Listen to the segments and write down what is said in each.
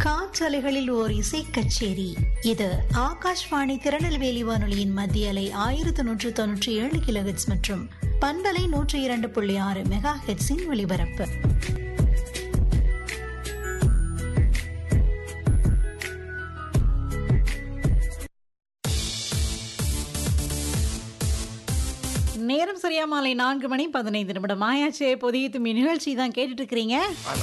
காற்றலைகளில் ஓர் இசை கச்சேரி இது ஆகாஷ்வாணி திருநெல்வேலி வானொலியின் மத்திய அலை ஆயிரத்து நூற்று தொன்னூற்றி ஏழு கிலோஹெட்ஸ் மற்றும் பண்பலை நூற்றி இரண்டு புள்ளி ஆறு மெகா ஹெட்ஸின் ஒலிபரப்பு நேரம் சரியா மாலை நான்கு மணி பதினைந்து நிமிடம் ஆயாச்சே புதிய தும்மி நிகழ்ச்சி தான் கேட்டுட்டு இருக்கிறீங்க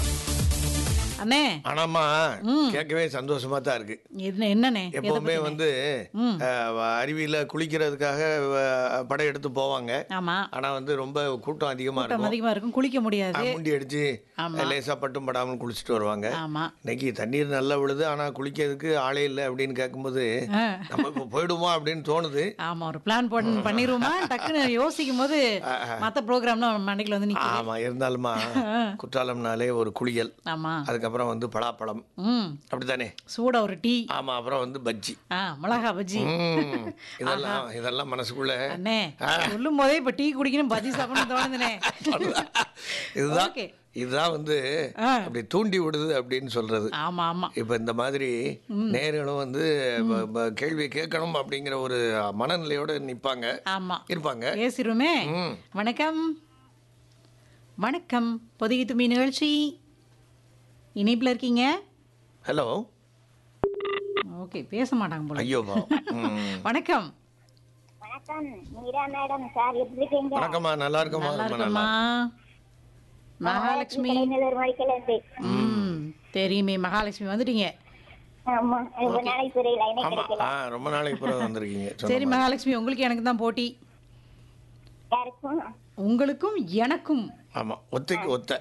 அண்ணே ஆனாமா கேட்கவே சந்தோஷமா தான் இருக்கு என்ன என்னண்ணே எதை எப்பவுமே பத்திண்ணே? வந்து அஹ், அருவியில குளிக்கிறதுக்காக அஹ், படை எடுத்து போவாங்க ஆமா ஆனா வந்து ரொம்ப கூட்டம் அதிகமா கூட்டம் இருக்கும் அதிகமா இருக்கும் குளிக்க முடியாது அஹ், முண்டி அடிச்சு ஆமா. லேசா பட்டும் படாமல் குளிச்சுட்டு வருவாங்க ஆமா இன்னைக்கு தண்ணீர் நல்லா விழுது ஆனா குளிக்கிறதுக்கு ஆளே இல்லை அப்படின்னு கேட்கும்போது ஆ. நம்ம இப்போ போயிடுவோம் அப்படின்னு தோணுது ஆமா ஒரு பிளான் போட்டு பண்ணிருவோமா டக்குன்னு யோசிக்கும் போது மத்த ப்ரோக்ராம்னா மண்டைக்குள்ள வந்து நிக்குது ஆமா இருந்தாலுமா குற்றாலம்னாலே ஒரு குளியல் ஆமா அதுக்கப்புறம் வந்து பலாப்பழம் ம் அப்படித்தானே சூடா ஒரு டீ ஆமா அப்புறம் வந்து பஜ்ஜி ஆ மிளகா பஜ்ஜி ம், இதெல்லாம் இதெல்லாம் மனசுக்குள்ள அண்ணே சொல்லும் போதே இப்ப டீ குடிக்கணும் பஜ்ஜி சாப்பிடணும் தோணுதுனே இதுதான் ஓகே இதுதான் வந்து ஆ. அப்படி தூண்டி விடுது அப்படின்னு சொல்றது ஆமா ஆமா இப்ப இந்த மாதிரி நேர்களும் வந்து ப- ப- கேள்வி கேட்கணும் அப்படிங்கிற ஒரு மனநிலையோட நிப்பாங்க ஆமா இருப்பாங்க பேசிருமே ம். வணக்கம் வணக்கம் பொதிகை தும்மி நிகழ்ச்சி இணைப்புல இருக்கீங்க ஹலோ ஓகே பேச மாட்டாங்க போல ஐயோ பாவம். ம். வணக்கம் வணக்கம் மீரா மேடம் சார் எப்படி இருக்கீங்க வணக்கம்மா நல்லா இருக்கம்மா நல்லா ரொம்ப நல்லா இருக்கம்மா மகாலட்சுமி கலைஞர் மணிக்கல இருந்து ம் தெரியுமே மகாலட்சுமி வந்துட்டீங்க ஆமா ரொம்ப நாளைக்கு பெரிய லைனே ஆமா கிடைக்கல ஆ ரொம்ப நாளைக்கு பிறகு வந்திருக்கீங்க சொன்ன சரி மாதிரி. மகாலட்சுமி உங்களுக்கு எனக்கு தான் போட்டி யாருக்கும் உங்களுக்கும் எனக்கும் ஆமா ஒத்தைக்கு ஒத்த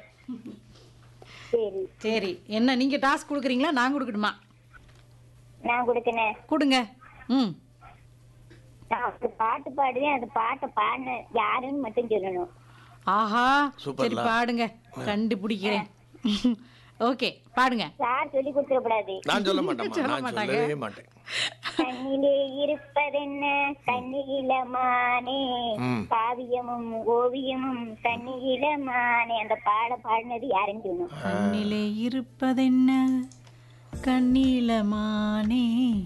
சரி சரி என்ன நீங்க டாஸ்க் கொடுக்குறீங்களா நான் கொடுக்கணுமா நான் கொடுக்கனேன் கொடுங்க ம் நான் ஒரு பாட்டு பாடுவேன் அந்த பாட்டை பாடின யாருன்னு மட்டும் சொல்லணும் ஆஹா சரி சூப்பர்ல. பாடுங்க கண்டுபிடிக்கிறேன் ஓகே பாடுங்க சார் சொல்லி கொடுத்துடக்கூடாது நான் சொல்ல மாட்டேன் சொல்ல நான் மாட்டாங்க. சொல்லவே மாட்டேன் கண்ணிலே இருப்பதென்ன கண்ணியிலமானே ம். காவியமும் ஓவியமும் கண்ணியிலமானே அந்த பாட பாடினது யாருன்னு சொல்லணும் கண்ணிலே இருப்பதென்ன கண்ணீலமானே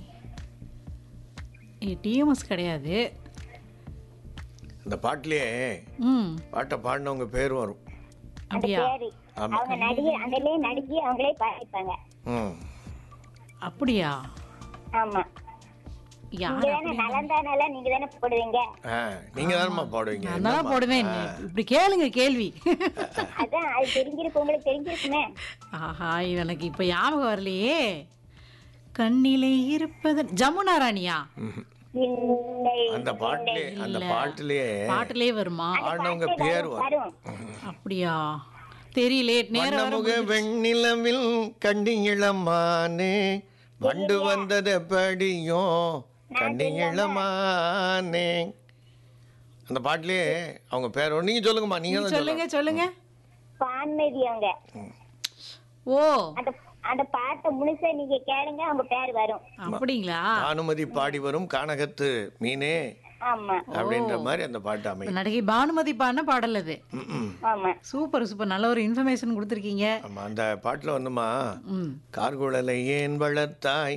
டிஎம்எஸ் கிடையாது அந்த பாட்டிலேயே ம் பாட்டை பாடினவங்க பேர் வரும் அந்த அப்படியா பேரு ஆமா. அவங்க நடிகை அதிலே நடிச்சு அவங்களே பாடிப்பாங்க ம் அப்படியா ஆமா யார் நீங்க தானே நலந்தானால நீங்க தானே போடுவீங்க ஆ நீங்க தானம்மா பாடுவீங்க நான் தான் என்னம்மா? போடுவேன் இப்படி கேளுங்க கேள்வி அதான் அது தெரிஞ்சிருக்கு உங்களுக்கு தெரிஞ்சிருக்குமே ஆஹா எனக்கு இப்ப ஞாபகம் வரலையே கண்ணிலே இருப்பது ஜமுனா ராணியா ம்ஹும். இல்லை அந்த பாட்டிலே அந்த பாட்டிலேயே பாட்டுலயே வருமா பாடினவங்க பேர் வரும் வரும் அப்படியா தெரியல நேரம் வர வண்ணமுக வெண்ணிலவில் கண்டி இளமானே வண்டு வந்தது படியும் கண்டி இளமானே அந்த பாட்டிலேயே அவங்க பேர் வரும். நீங்க சொல்லுங்கம்மா நீங்க தான் சொல்லுங்க சொல்லுங்க பான்மதி அவங்க ஓ அந்த அந்த பாட்டை முழுசா நீங்க கேளுங்க அவங்க பேர் வரும் அப்படிங்களா பானுமதி பாடி வரும் கானகத்து மீனே ஆமா அப்படின்ற மாதிரி அந்த பாட்டு அமையும் நடிகை பானுமதி பாடின பாடல் அது ம்ம். ஆமா சூப்பர் சூப்பர் நல்ல ஒரு இன்ஃபர்மேஷன் கொடுத்துருக்கீங்க ஆமா அந்த பாட்டுல வந்துமா ம் கார்குழலை ஏன் வளர்த்தாய்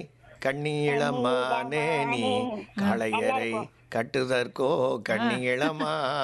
கண்ணி இளமானே நீ காளையரை கட்டுதற்கோ கண்ணி இளமா